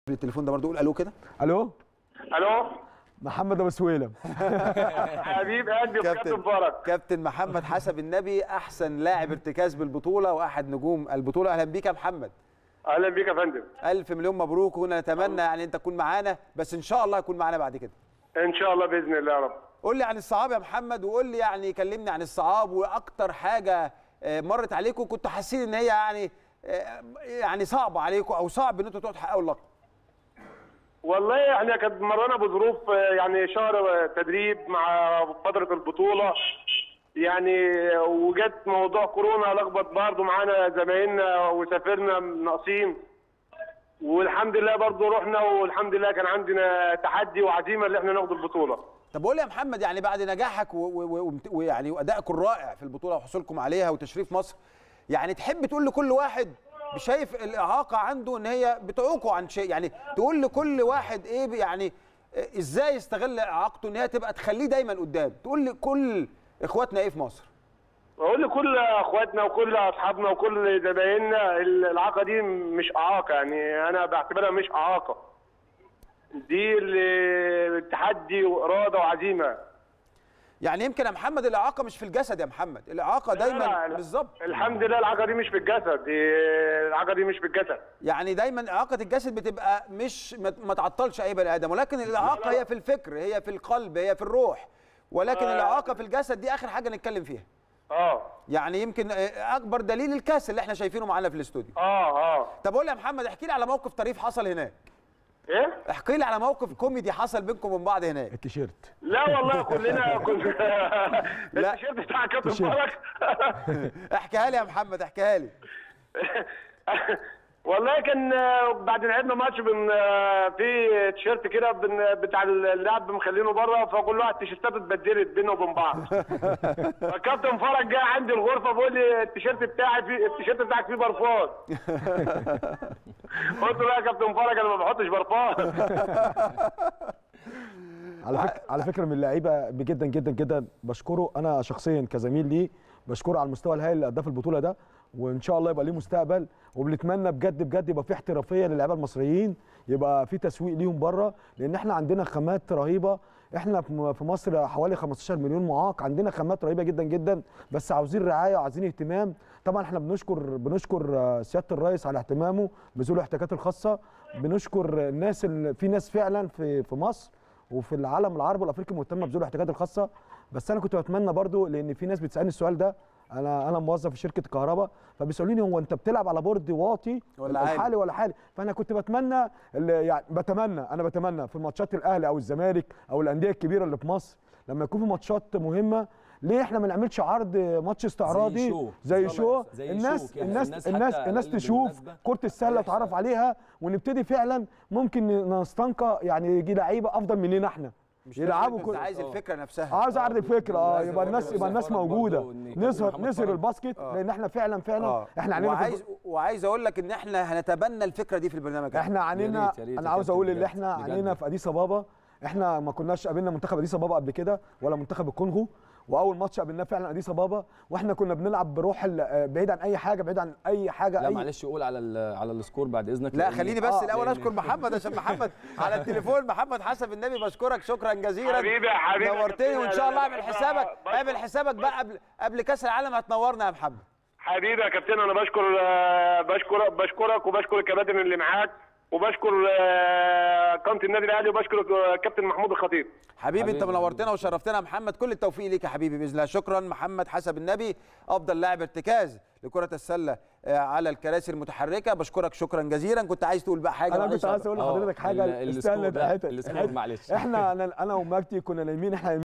التليفون ده برضه قول الو كده الو الو محمد ابو سويلم حبيب قلبي كابتن. وكابتن مبارك كابتن محمد حسب النبي احسن لاعب ارتكاز بالبطوله واحد نجوم البطوله اهلا بيك يا محمد اهلا بيك يا فندم الف مليون مبروك ونتمنى يعني انت تكون معانا بس ان شاء الله يكون معانا بعد كده ان شاء الله باذن الله يا رب قول لي عن الصعاب يا محمد وقول لي يعني كلمني عن الصعاب واكتر حاجه آه، مرت عليكم كنت حاسين ان هي يعني آه، يعني صعبه عليكم او صعب ان انتوا تقعدوا تحققوا اللقب والله احنا كانت مرينا بظروف آه، يعني شهر آه، تدريب مع فتره البطوله يعني آه، وجت موضوع كورونا لخبط برضه معانا زمايلنا وسافرنا ناقصين والحمد لله برضه رحنا والحمد لله كان عندنا تحدي وعزيمه ان احنا ناخد البطوله طب قول لي يا محمد يعني بعد نجاحك و- و- و- ويعني وادائكم الرائع في البطوله وحصولكم عليها وتشريف مصر يعني تحب تقول لكل واحد شايف الاعاقه عنده ان هي بتعوقه عن شيء يعني تقول لكل واحد ايه يعني آه، ازاي يستغل اعاقته ان هي تبقى تخليه دايما قدام تقول لكل اخواتنا ايه في مصر بقول لكل اخواتنا وكل اصحابنا وكل زمايلنا الإعاقة دي مش اعاقه يعني انا بعتبرها مش اعاقه دي ال- تحدي واراده وعزيمه يعني يمكن يا محمد الاعاقه مش في الجسد يا محمد الاعاقه لا، لا، دايما لا. بالظبط الحمد لله الإعاقة دي مش في الجسد دي الإعاقة دي مش في الجسد يعني دايما اعاقه الجسد بتبقى مش ما ما تعطلش اي بني ادم ولكن الاعاقه هي في الفكر هي في القلب هي في الروح ولكن آه. الاعاقه في الجسد دي اخر حاجه نتكلم فيها اه يعني يمكن آه، اكبر دليل الكاس اللي احنا شايفينه معانا في الاستوديو اه اه طب قول لي يا محمد احكي لي على موقف طريف حصل هناك ايه احكي لي على موقف كوميدي حصل بينكم وبين بعض هناك التيشيرت لا والله كلنا كنا لا. التيشيرت بتاع كابتن تيشيرت. مبارك احكيها لي يا محمد احكيها لي والله كان آه، بعد لعبنا ماتش بن آه، في تيشيرت كده بن- بتاع اللاعب مخلينه بره فكل واحد تيشيرتات اتبدلت بينا وبين بعض فالكابتن فرج جه عندي الغرفه بيقول لي التيشيرت بتاعي فيه التيشيرت بتاعك فيه برفان قلت له يا كابتن فرج انا ما بحطش برفان على فكره على فكره من اللعيبه جدا جدا جدا بشكره انا شخصيا كزميل ليه بشكره على المستوى الهائل اللي اداه في البطوله ده وان شاء الله يبقى ليه مستقبل وبنتمنى بجد بجد يبقى في احترافيه للاعيبه المصريين يبقى في تسويق ليهم بره لان احنا عندنا خامات رهيبه احنا في م- في مصر حوالي 15 مليون معاق عندنا خامات رهيبه جدا جدا بس عاوزين رعايه وعاوزين اهتمام طبعا احنا بنشكر بنشكر آه، سياده الرئيس على اهتمامه بذوي الاحتياجات الخاصه بنشكر الناس اللي في ناس فعلا في في مصر وفي العالم العربي والافريقي مهتمه بذوي الاحتياجات الخاصه بس انا كنت بتمنى برضو لان في ناس بتسالني السؤال ده انا انا موظف في شركه كهرباء فبيسالوني هو انت بتلعب على بورد واطي ولا عالي؟ حالي ولا حالي فانا كنت بتمنى ال- يعني بتمنى انا بتمنى في ماتشات الاهلي او الزمالك او الانديه الكبيره اللي في مصر لما يكون في ماتشات مهمه ليه احنا ما نعملش عرض ماتش استعراضي شو. زي شو زي الناس شو كده. الناس الناس الناس حتى الناس أقل تشوف بالمناسبة كره السله ويحصل. تعرف عليها ونبتدي فعلا ممكن نستنقى يعني يجي لعيبه افضل مننا احنا يلعبوا انت كل عايز الفكره نفسها عايز اعرض الفكره اه لازم يبقى الناس برضه يبقى الناس فرج برضه موجوده إن كابتن نظهر محمد نظهر فرج. الباسكت لان احنا فعلا فعلا اه احنا علينا في وعايز وعايز اقول لك ان احنا هنتبنى الفكره دي في البرنامج احنا عنينا ريت- يا ريت يا انا عاوز كابتن اقول اللي بجد، احنا بجد. عنينا في اديس ابابا احنا ما كناش قابلنا منتخب اديس ابابا قبل كده ولا منتخب الكونغو واول ماتش قابلناه فعلا اديس ابابا واحنا كنا بنلعب بروح ال- آه، بعيد عن اي حاجه بعيد عن اي حاجه لا اي معلش قول على ال- على السكور بعد اذنك لا لأن- خليني بس آه، الاول لأن- اشكر محمد عشان محمد على التليفون محمد حسب النبي بشكرك شكرا جزيلا حبيبي يا حبيبي يا نورتني كابتن، وان شاء الله أنا اعمل بحب حسابك بشكر- اعمل حسابك بقى قبل قبل كاس العالم هتنورنا يا محمد حبيبي يا كابتن انا بشكر آه، بشكر بشكرك وبشكر الكباتن اللي معاك وبشكر آه، قناه النادي الاهلي وبشكر آه، كابتن محمود الخطيب حبيبي انت حبيبي. منورتنا وشرفتنا يا محمد كل التوفيق ليك يا حبيبي باذن الله شكرا محمد حسب النبي افضل لاعب ارتكاز لكره السله آه، على الكراسي المتحركه بشكرك شكرا جزيلا كنت عايز تقول بقى حاجه انا معلش كنت عايز اقول آه، لحضرتك حاجه ال- استنى السكور ده، الحتة- السكور الحتة. معلش. احنا انا انا ومجدي كنا نايمين احنا